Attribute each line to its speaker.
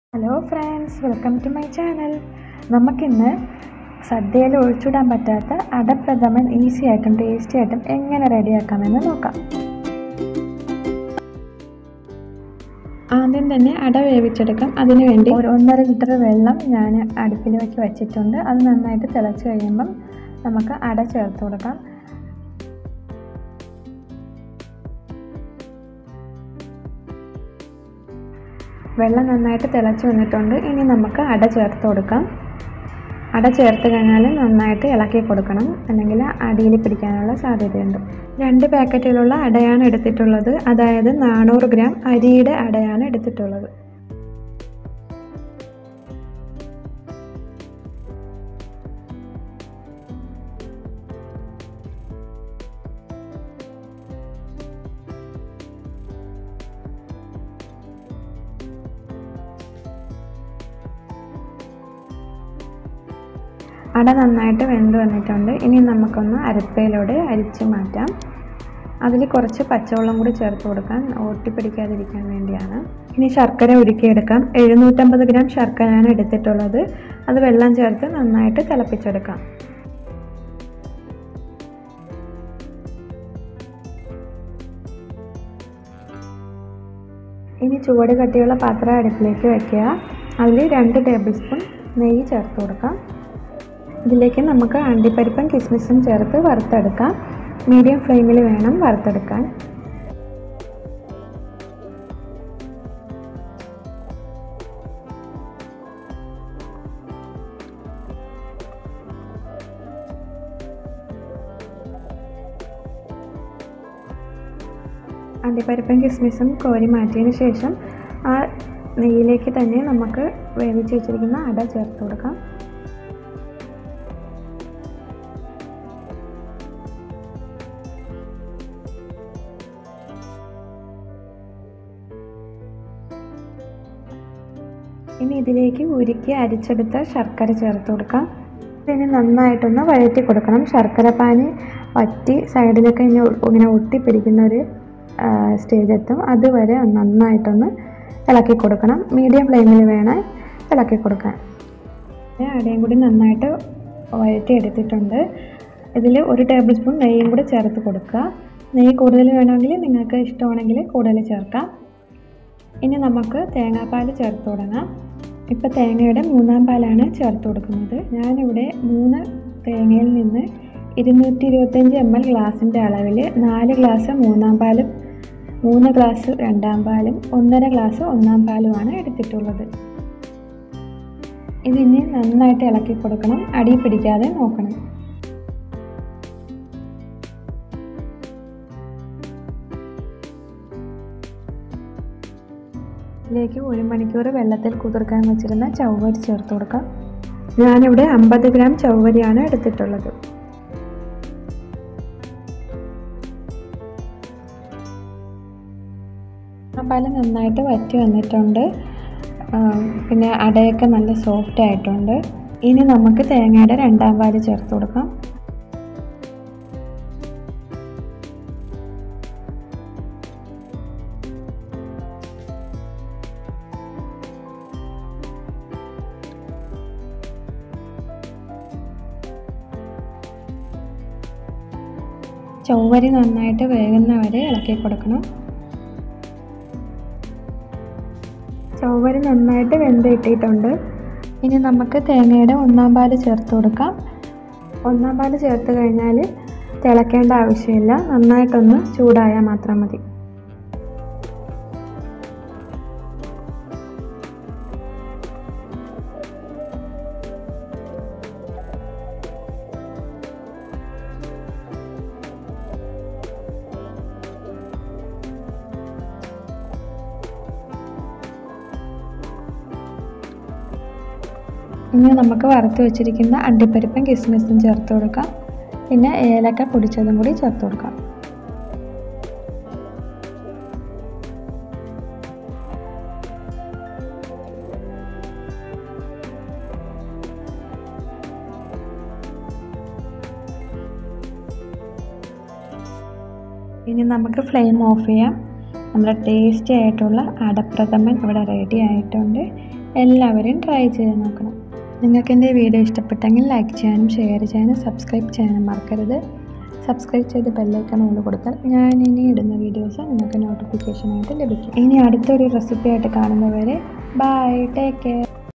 Speaker 1: hello friends welcome to my channel നമുക്കിന്ന് സദ്യയിൽ ഒഴിച്ചിടാൻ പറ്റാത്ത അടപ്രഥമൻ ഈസി ആയിട്ടും ടേസ്റ്റി ആയിട്ടും എങ്ങനെ റെഡിയാക്കാമെന്ന് നോക്കാം ആദ്യം തന്നെ അട വേവിച്ചെടുക്കാം അതിനു വേണ്ടി ഒരു ഒന്നര ലിറ്റർ വെള്ളം ഞാൻ അടുപ്പിലേക്ക് വെച്ചിട്ടുണ്ട് അത് നന്നായിട്ട് തിളച്ച് കഴിയുമ്പം നമുക്ക് അട ചേർത്ത് കൊടുക്കാം വെള്ളം നന്നായിട്ട് തിളച്ച് വന്നിട്ടുണ്ട് ഇനി നമുക്ക് അട ചേർത്ത് കൊടുക്കാം അട ചേർത്ത് കഴിഞ്ഞാൽ നന്നായിട്ട് ഇളക്കി കൊടുക്കണം അല്ലെങ്കിൽ അടിയിൽ പിടിക്കാനുള്ള സാധ്യതയുണ്ട് രണ്ട് പാക്കറ്റിലുള്ള അടയാണ് എടുത്തിട്ടുള്ളത് അതായത് നാനൂറ് ഗ്രാം അരിയുടെ അടയാണ് എടുത്തിട്ടുള്ളത് അട നന്നായിട്ട് വെന്ത് വന്നിട്ടുണ്ട് ഇനി നമുക്കൊന്ന് അരപ്പയിലൂടെ അരിച്ച് മാറ്റാം അതിൽ കുറച്ച് പച്ചവെള്ളം കൂടി ചേർത്ത് കൊടുക്കാൻ ഒട്ടിപ്പിടിക്കാതിരിക്കാൻ വേണ്ടിയാണ് ഇനി ശർക്കര ഉരുക്കിയെടുക്കാം എഴുന്നൂറ്റമ്പത് ഗ്രാം ശർക്കരയാണ് എടുത്തിട്ടുള്ളത് അത് വെള്ളം ചേർത്ത് നന്നായിട്ട് തിളപ്പിച്ചെടുക്കാം ഇനി ചുവട് കട്ടിയുള്ള പാത്രം അടുപ്പിലേക്ക് വയ്ക്കുക അതിൽ രണ്ട് ടേബിൾ സ്പൂൺ നെയ്യ് ചേർത്ത് കൊടുക്കാം ഇതിലേക്ക് നമുക്ക് അണ്ടിപ്പരിപ്പും കിസ്മിസും ചേർത്ത് വറുത്തെടുക്കാം മീഡിയം ഫ്ലെയിമിൽ വേണം വറുത്തെടുക്കാൻ അണ്ടിപ്പരിപ്പും കിസ്മിസും കോരി മാറ്റിയതിന് ശേഷം ആ നെയ്യിലേക്ക് തന്നെ നമുക്ക് വേവിച്ച് വെച്ചിരിക്കുന്ന അട ചേർത്ത് കൊടുക്കാം ഇനി ഇതിലേക്ക് ഉരുക്കി അരിച്ചെടുത്ത ശർക്കര ചേർത്ത് കൊടുക്കാം ഇനി നന്നായിട്ടൊന്ന് വഴറ്റി കൊടുക്കണം ശർക്കര പാനി വറ്റി സൈഡിലൊക്കെ ഇങ്ങനെ ഇങ്ങനെ ഒട്ടിപ്പിടിക്കുന്ന ഒരു സ്റ്റേജ് എത്തും അതുവരെ നന്നായിട്ടൊന്ന് ഇളക്കി കൊടുക്കണം മീഡിയം ഫ്ലെയിമിൽ വേണം ഇളക്കി കൊടുക്കാൻ അടയും കൂടി നന്നായിട്ട് വഴറ്റി എടുത്തിട്ടുണ്ട് ഇതിൽ ഒരു ടേബിൾ സ്പൂൺ നെയ്യും കൂടി ചേർത്ത് കൊടുക്കുക നെയ്യ് കൂടുതൽ വേണമെങ്കിൽ നിങ്ങൾക്ക് ഇഷ്ടമാണെങ്കിൽ കൂടുതൽ ചേർക്കാം ഇനി നമുക്ക് തേങ്ങാപ്പാൽ ചേർത്ത് തുടങ്ങാം ഇപ്പോൾ തേങ്ങയുടെ മൂന്നാം പാലാണ് ചേർത്ത് കൊടുക്കുന്നത് ഞാനിവിടെ മൂന്ന് തേങ്ങയിൽ നിന്ന് ഇരുന്നൂറ്റി ഇരുപത്തഞ്ച് എം എൽ ഗ്ലാസിൻ്റെ അളവിൽ നാല് ഗ്ലാസ് മൂന്നാം പാലും മൂന്ന് ഗ്ലാസ് രണ്ടാം പാലും ഒന്നര ഗ്ലാസ് ഒന്നാം പാലുമാണ് എടുത്തിട്ടുള്ളത് ഇതിനി നന്നായിട്ട് ഇളക്കി കൊടുക്കണം അടി പിടിക്കാതെ നോക്കണം ഇതിലേക്ക് ഒരു മണിക്കൂർ വെള്ളത്തിൽ കുതിർക്കാൻ വെച്ചിരുന്ന ചവ്വരി ചേർത്ത് കൊടുക്കാം ഞാനിവിടെ അമ്പത് ഗ്രാം ചവ്വരിയാണ് എടുത്തിട്ടുള്ളത് പാല് നന്നായിട്ട് വറ്റി വന്നിട്ടുണ്ട് പിന്നെ അടയൊക്കെ നല്ല സോഫ്റ്റ് ആയിട്ടുണ്ട് ഇനി നമുക്ക് തേങ്ങയുടെ രണ്ടാം പാല് ചേർത്ത് കൊടുക്കാം ചൊവ്വരി നന്നായിട്ട് വേകുന്ന വരെ ഇളക്കി കൊടുക്കണം ചൊവ്വരി നന്നായിട്ട് വെന്ത് കിട്ടിയിട്ടുണ്ട് ഇനി നമുക്ക് തേങ്ങയുടെ ഒന്നാം പാല് ചേർത്ത് കൊടുക്കാം ഒന്നാം പാല് ചേർത്ത് കഴിഞ്ഞാൽ തിളക്കേണ്ട ആവശ്യമില്ല നന്നായിട്ടൊന്ന് ചൂടായാൽ മാത്രം മതി ഇനി നമുക്ക് വറുത്ത് വെച്ചിരിക്കുന്ന അണ്ടിപ്പരിപ്പും കിസ്മിസും ചേർത്ത് കൊടുക്കാം പിന്നെ ഏലക്ക പൊടിച്ചതും കൂടി ചേർത്ത് കൊടുക്കാം ഇനി നമുക്ക് ഫ്ലെയിം ഓഫ് ചെയ്യാം നമ്മുടെ ടേസ്റ്റി ആയിട്ടുള്ള അടപ്രഥമൻ ഇവിടെ റെഡി ആയിട്ടുണ്ട് എല്ലാവരും ട്രൈ ചെയ്ത് നോക്കണം നിങ്ങൾക്ക് എൻ്റെ വീഡിയോ ഇഷ്ടപ്പെട്ടെങ്കിൽ ലൈക്ക് ചെയ്യാനും ഷെയർ ചെയ്യാനും സബ്സ്ക്രൈബ് ചെയ്യാനും മറക്കരുത് സബ്സ്ക്രൈബ് ചെയ്ത് ബെല്ലൈക്കൺ കൊണ്ട് കൊടുത്താൽ ഞാൻ ഇനി ഇടുന്ന വീഡിയോസ് നിങ്ങൾക്ക് നോട്ടിഫിക്കേഷനായിട്ട് ലഭിക്കും ഇനി അടുത്തൊരു റെസിപ്പി ആയിട്ട് കാണുന്നവരെ ബൈ ടേക്ക് കെയർ